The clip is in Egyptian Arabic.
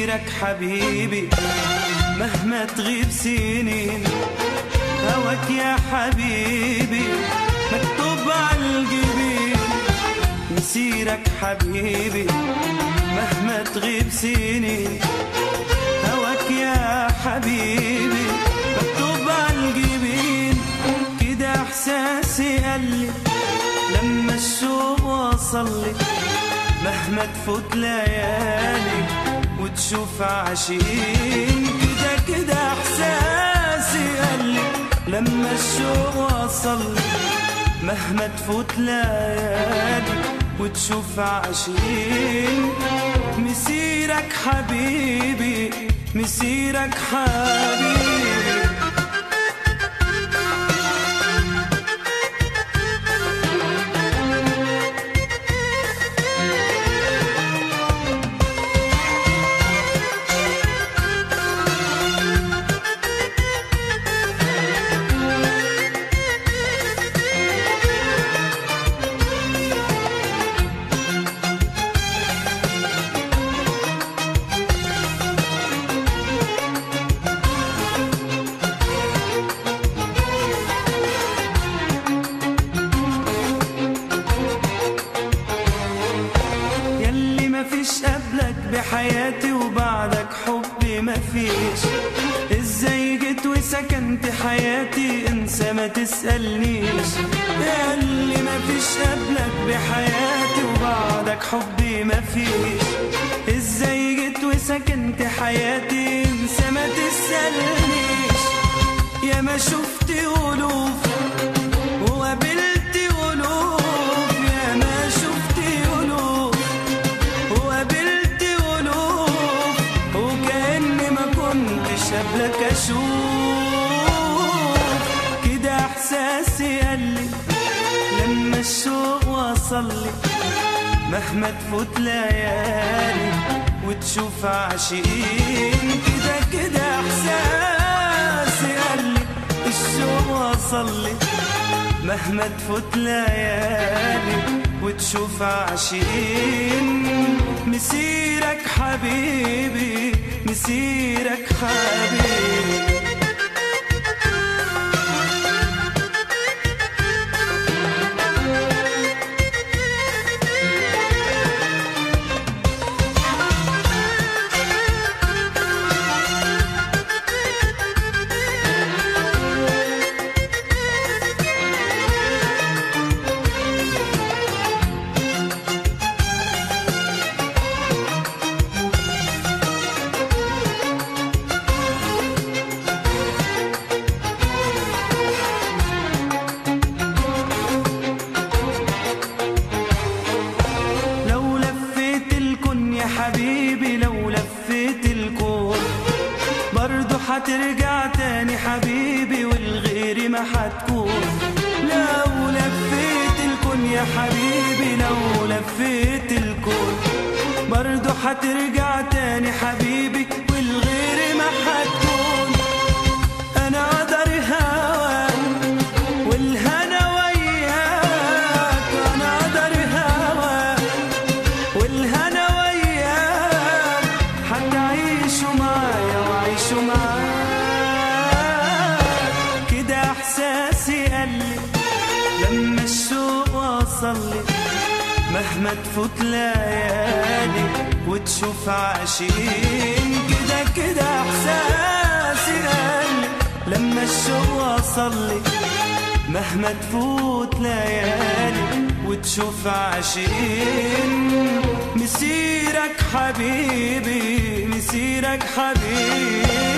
مسيرك حبيبي مهما تغيب سنين هواك يا حبيبي مكتوب على الجبين مسيرك حبيبي مهما تغيب سنين هواك يا حبيبي مكتوب على الجبين كده احساسي قلي لما الشوق وصل لي مهما تفوت ليالي وتشوف عاشقين كده كده احساسي قلي لما الشوق وصل لي مهما تفوت ليالي وتشوف عاشقين مسيرك حبيبي مسيرك حبيبي يلي مفيش قبلك بحياتي وبعدك حبي مفيش ازاي جيت وسكنت حياتي انسى ما تسألنيش يلي مفيش قبلك بحياتي وبعدك حبي مفيش ازاي جيت وسكنت حياتي انسى ما تسألنيش يا ما شفت ألوف وقابلت ألوف يا ما شفت ألوف وقابلت ألوف وكأني ما كنتش قبلك أشوف كده إحساسي قالي لما الشوق وصل لي مهما تفوت ليالي وتشوف عاشقين كده كده إحساسي قالي الشوق وصل لي مهما تفوت ليالي وتشوف عاشقين مسيرك حبيبي مسيرك حبيبي لو لفيت الكون يا حبيبي لو لفيت الكون برضو هترجع تاني حبيبي والغير ما هتكون لو لفيت الكون يا حبيبي لو لفيت الكون برضو هترجع تاني حبيبي والغير ما هتكون انا قدر هواك والهنا وياك انا قدر هواك والهنا وياك هتعيشوا معايا وعيشوا معاك كده احساسي قالي لما الشوق وصل لي مهما تفوت ليالي وتشوف عاشقين كده كده احساسي قالي لما الشوق وصل لي مهما تفوت ليالي وتشوف عاشقين مسيرك حبيبي مسيرك حبيبي